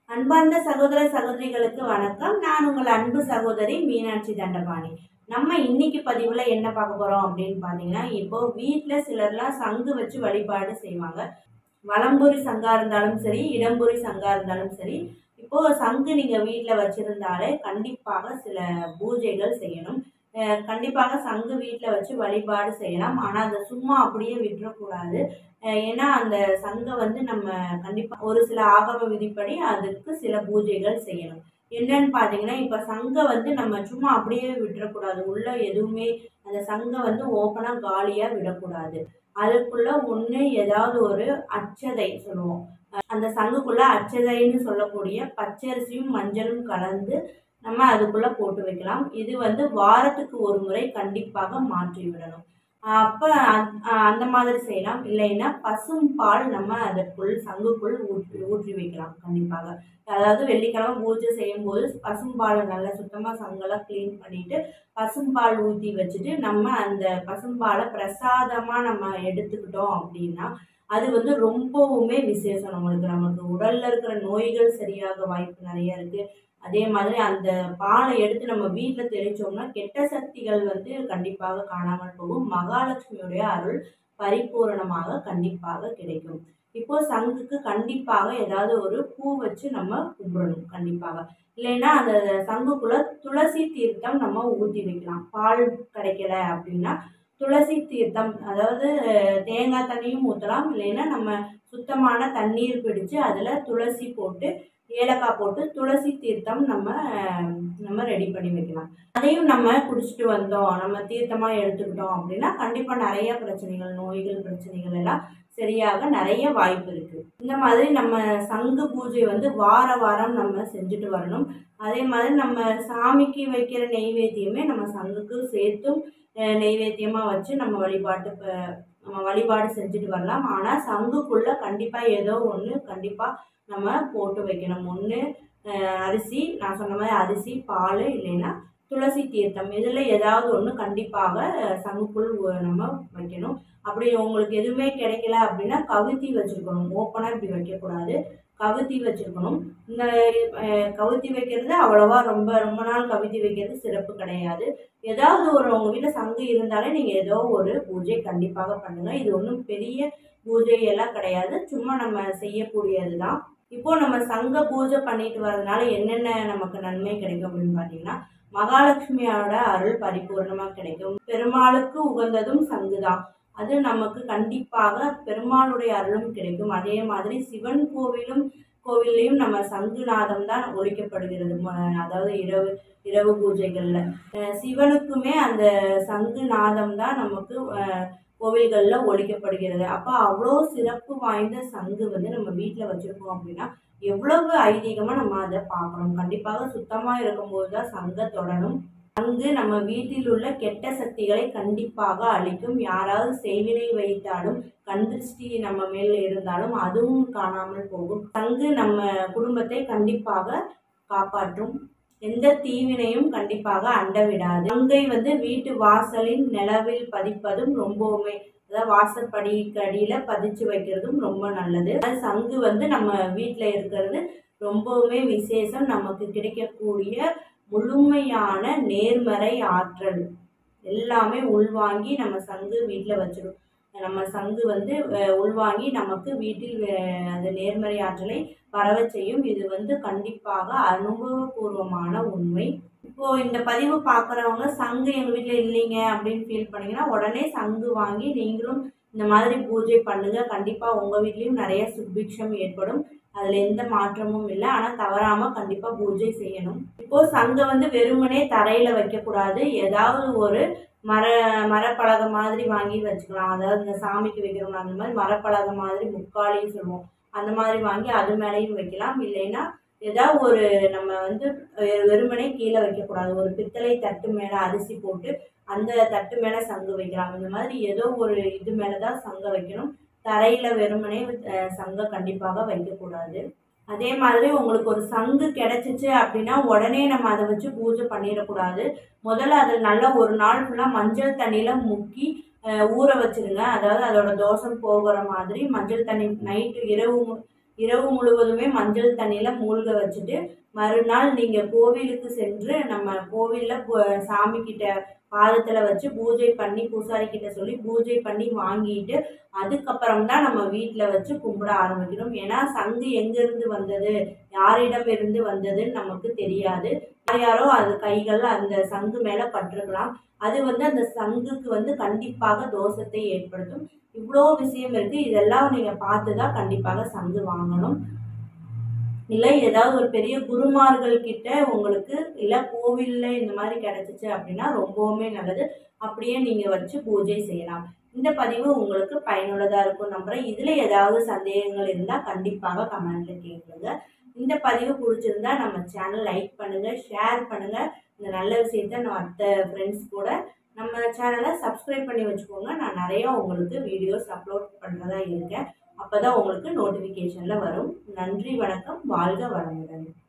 அன்பார்ந்த சகோதர சகோதரிகளுக்கு வணக்கம் நான் உங்கள் அன்பு சகோதரி மீனாட்சி தண்டபாணி நம்ம இன்னைக்கு பதிவுல என்ன பார்க்க போறோம் அப்படின்னு பார்த்தீங்கன்னா இப்போ வீட்டில் சிலர்லாம் சங்கு வச்சு வழிபாடு செய்வாங்க வலம்புரி சங்கா இருந்தாலும் சரி இடம்புரி சங்கா இருந்தாலும் சரி இப்போ சங்கு நீங்க வீட்டில் வச்சிருந்தாலே கண்டிப்பாக சில பூஜைகள் செய்யணும் அஹ் கண்டிப்பாக சங்கு வீட்டில் வச்சு வழிபாடு செய்யலாம் ஆனால் அதை சும்மா அப்படியே விட்டுறக்கூடாது அஹ் ஏன்னா அந்த சங்கை வந்து நம்ம கண்டிப்பாக ஒரு சில ஆகம விதிப்படி அதுக்கு சில பூஜைகள் செய்யணும் என்னன்னு பார்த்தீங்கன்னா இப்போ சங்கை வந்து நம்ம சும்மா அப்படியே விட்டுறக்கூடாது உள்ள எதுவுமே அந்த சங்கை வந்து ஓப்பனாக காலியாக விடக்கூடாது அதுக்குள்ள ஒன்று ஏதாவது ஒரு அச்சதை சொல்லுவோம் அஹ் அந்த சங்குக்குள்ள அச்சதைன்னு சொல்லக்கூடிய பச்சரிசியும் மஞ்சளும் கலந்து நம்ம அதுக்குள்ள போட்டு வைக்கலாம் இது வந்து வாரத்துக்கு ஒரு முறை கண்டிப்பாக மாற்றி விடணும் அப்போ அந்த மாதிரி செய்யலாம் இல்லைன்னா பசும் பால் நம்ம அதற்குள் சங்குக்குள் ஊற்றி ஊற்றி வைக்கலாம் கண்டிப்பாக அதாவது வெள்ளிக்கிழமை பூஜை செய்யும்போது பசும்பாலை நல்லா சுத்தமாக சங்கெல்லாம் க்ளீன் பண்ணிட்டு பசும்பால் ஊற்றி வச்சுட்டு நம்ம அந்த பசும்பாலை பிரசாதமாக நம்ம எடுத்துக்கிட்டோம் அப்படின்னா அது வந்து ரொம்பவுமே விசேஷம் நம்மளுக்கு நமக்கு உடல்ல இருக்கிற நோய்கள் சரியாக வாய்ப்பு நிறைய இருக்கு அதே மாதிரி அந்த பாலை எடுத்து நம்ம வீட்டில் தெளிச்சோம்னா கெட்ட சக்திகள் வந்து கண்டிப்பாக காணாமல் போகும் மகாலட்சுமியுடைய அருள் பரிபூரணமாக கண்டிப்பாக கிடைக்கும் இப்போ சங்குக்கு கண்டிப்பாக ஏதாவது ஒரு பூ வச்சு நம்ம கும்பிடணும் கண்டிப்பாக இல்லைன்னா அந்த சங்குக்குள்ள துளசி தீர்த்தம் நம்ம ஊற்றி வைக்கலாம் பால் கிடைக்கல அப்படின்னா துளசி தீர்த்தம் அதாவது அஹ், தேங்காய் தண்ணியும் ஊற்றலாம் இல்லைன்னா நம்ம சுத்தமான தண்ணீர் பிடிச்சு அதில் துளசி போட்டு ஏலக்காய் போட்டு துளசி தீர்த்தம் நம்ம அஹ், நம்ம ரெடி பண்ணி வைக்கலாம் அதையும் நம்ம குடிச்சிட்டு வந்தோம் நம்ம தீர்த்தமாக எடுத்துக்கிட்டோம் அப்படின்னா கண்டிப்பாக நிறைய பிரச்சனைகள் நோய்கள் பிரச்சனைகள் எல்லாம் சரியாக நிறைய வாய்ப்பு இருக்குது இந்த மாதிரி நம்ம சங்கு பூஜை வந்து வார வாரம் நம்ம செஞ்சுட்டு வரணும் அதே மாதிரி நம்ம சாமிக்கு வைக்கிற நெய்வேத்தியமே நம்ம சங்குக்கு சேர்த்தும் அஹ், நெய்வேத்தியமா வச்சு நம்ம வழிபாட்டு ப- நம்ம வழிபாடு செஞ்சுட்டு வரலாம் ஆனால் சங்குக்குள்ள கண்டிப்பாக ஏதோ ஒன்று கண்டிப்பாக நம்ம போட்டு வைக்கணும் ஒன்று அரிசி நான் சொன்ன மாதிரி அரிசி பால் இல்லைன்னா துளசி தீர்த்தம் இதில் ஏதாவது ஒன்று கண்டிப்பாக அஹ், சங்குக்குள் ஒ- நம்ம வைக்கணும் அப்படி உங்களுக்கு எதுவுமே கிடைக்கல அப்படின்னா கவுத்தி வச்சுருக்கணும் ஓப்பனாக இப்படி வைக்கக்கூடாது கவுத்தி வச்சுருக்கணும் இந்த அஹ், கவுத்தி வைக்கிறது அவ்வளோவா ரொம்ப ரொம்ப நாள் கவுத்தி வைக்கிறது சிறப்பு கிடையாது ஏதாவது ஒரு உங்கள் வீட்டில் சங்கு இருந்தாலே நீங்கள் ஏதோ ஒரு பூஜை கண்டிப்பாக பண்ணுங்கள் இது ஒன்றும் பெரிய பூஜை எல்லாம் கிடையாது சும்மா நம்ம செய்யக்கூடியது தான் இப்போ நம்ம சங்க பூஜை பண்ணிட்டு வரதுனால என்னென்ன நமக்கு நன்மை கிடைக்கும் அப்படின்னு பார்த்தீங்கன்னா மகாலட்சுமியோட அருள் பரிபூர்ணமாக கிடைக்கும் பெருமாளுக்கு உகந்ததும் சங்கு தான் அது நமக்கு கண்டிப்பாக பெருமாளுடைய அருளும் கிடைக்கும் அதே மாதிரி சிவன் கோவிலும் கோவில்லையும் நம்ம சங்குநாதம் தான் ஒழிக்கப்படுகிறது ம- அதாவது இரவு இரவு பூஜைகளில் சிவனுக்குமே அந்த சங்குநாதம் தான் நமக்கு அஹ், கோவில்களில் ஒழிக்கப்படுகிறது அப்போ அவ்வளோ சிறப்பு வாய்ந்த சங்கு வந்து நம்ம வீட்டில் வச்சுருக்கோம் அப்படின்னா எவ்வளவு ஐதீகமாக நம்ம அதை பார்க்கணும் கண்டிப்பாக சுத்தமாக இருக்கும்போது தான் சங்கை தொடணும் சங்கு நம்ம வீட்டில் உள்ள கெட்ட சக்திகளை கண்டிப்பாக அழிக்கும் யாராவது செய்வினை வைத்தாலும் கண் திருஷ்டி நம்ம மேல் இருந்தாலும் அதுவும் காணாமல் போகும் சங்கு நம்ம குடும்பத்தை கண்டிப்பாக காப்பாற்றும் எந்த தீவினையும் கண்டிப்பாக அண்ட விடாது சங்கை வந்து வீட்டு வாசலின் நிலவில் பதிப்பதும் ரொம்பவுமே அதாவது வாசற்படிக்கு அடியில் பதிச்சு வைக்கிறதும் ரொம்ப நல்லது அது சங்கு வந்து நம்ம வீட்டில் இருக்கிறது ரொம்பவுமே விசேஷம் நமக்கு கிடைக்கக்கூடிய முழுமையான நேர்மறை ஆற்றல் எல்லாமே உள்வாங்கி நம்ம சங்கு வீட்டில் வச்சிடும் நம்ம சங்கு வந்து அஹ், உள்வாங்கி நமக்கு வீட்டில் அஹ், அந்த நேர்மறை ஆற்றலை பரவச் செய்யும் இது வந்து கண்டிப்பாக அனுபவபூர்வமான உண்மை இப்போ இந்த பதிவு பார்க்குறவங்க சங்கு எங்கள் வீட்டில் இல்லைங்க அப்படின்னு ஃபீல் பண்ணீங்கன்னா உடனே சங்கு வாங்கி நீங்களும் இந்த மாதிரி பூஜை பண்ணுங்க கண்டிப்பாக உங்கள் வீட்லேயும் நிறைய சுபிக்ஷம் ஏற்படும் அதில் எந்த மாற்றமும் இல்லை ஆனால் தவறாமல் கண்டிப்பாக பூஜை செய்யணும் இப்போ சங்கை வந்து வெறுமனே தரையில் வைக்கக்கூடாது ஏதாவது ஒரு மர மரப்பலகை மாதிரி வாங்கி வச்சுக்கலாம் அதாவது இந்த சாமிக்கு வைக்கிறோம் அந்த மாதிரி மரப்பலகை மாதிரி முக்காலின்னு சொல்லுவோம் அந்த மாதிரி வாங்கி அது மேலேயும் வைக்கலாம் இல்லைன்னா ஏதாவது ஒரு நம்ம வந்து வெ- வெறுமனே கீழே வைக்கக்கூடாது ஒரு பித்தளை தட்டு மேலே அரிசி போட்டு அந்த தட்டு மேலே சங்கு வைக்கலாம் இந்த மாதிரி ஏதோ ஒரு இது மேலே தான் சங்கை வைக்கணும் தரையில் வெறுமனே அஹ், சங்கை கண்டிப்பாக வைக்கக்கூடாது அதே மாதிரி உங்களுக்கு ஒரு சங்கு கிடைச்சிச்சு அப்படின்னா உடனே நம்ம அதை வச்சு பூஜை பண்ணிடக்கூடாது முதல்ல அதில் நல்லா ஒரு நாள் ஃபுல்லாக மஞ்சள் தண்ணியில் முக்கி அஹ், ஊற வச்சிருங்க அதாவது அதோட தோஷம் போகிற மாதிரி மஞ்சள் தண்ணி நைட்டு இரவு மு- இரவு முழுவதுமே மஞ்சள் தண்ணியில் மூழ்க வச்சுட்டு மறுநாள் நீங்கள் கோவிலுக்கு சென்று நம்ம கோவிலில் சாமி கிட்ட பாதத்தில் வச்சு பூஜை பண்ணி பூசாரி கிட்ட சொல்லி பூஜை பண்ணி வாங்கிட்டு அதுக்கப்புறம் தான் நம்ம வீட்டில் வச்சு கும்பிட ஆரம்பிக்கணும் ஏன்னா சங்கு எங்கேருந்து வந்தது யாரிடம் இருந்து வந்ததுன்னு நமக்கு தெரியாது யார் யாரோ அது கைகள் அந்த சங்கு மேலே பட்டிருக்கலாம் அது வந்து அந்த சங்குக்கு வந்து கண்டிப்பாக தோஷத்தை ஏற்படுத்தும் இவ்வளோ விஷயம் இருக்குது இதெல்லாம் நீங்கள் பார்த்து தான் கண்டிப்பாக சங்கு வாங்கணும் இல்லை ஏதாவது ஒரு பெரிய குருமார்கள் கிட்ட உங்களுக்கு இல்லை கோவிலில் இந்த மாதிரி கிடச்சிச்சு அப்படின்னா ரொம்பவுமே நல்லது அப்படியே நீங்கள் வச்சு பூஜை செய்யலாம் இந்த பதிவு உங்களுக்கு பயனுள்ளதாக இருக்கும் நம்புகிறேன் இதில் ஏதாவது சந்தேகங்கள் இருந்தால் கண்டிப்பாக கமெண்ட்டில் கேட்குங்க இந்த பதிவு பிடிச்சிருந்தா நம்ம சேனல் லைக் பண்ணுங்கள் ஷேர் பண்ணுங்கள் இந்த நல்ல விஷயத்த நான் மற்ற ஃப்ரெண்ட்ஸ் கூட நம்ம சேனலை சப்ஸ்கிரைப் பண்ணி வச்சுக்கோங்க நான் நிறையா உங்களுக்கு வீடியோஸ் அப்லோட் பண்ணுறதா இருக்கேன் அப்போ தான் உங்களுக்கு நோட்டிஃபிகேஷனில் வரும் நன்றி வணக்கம் வாழ்க வளமுடன்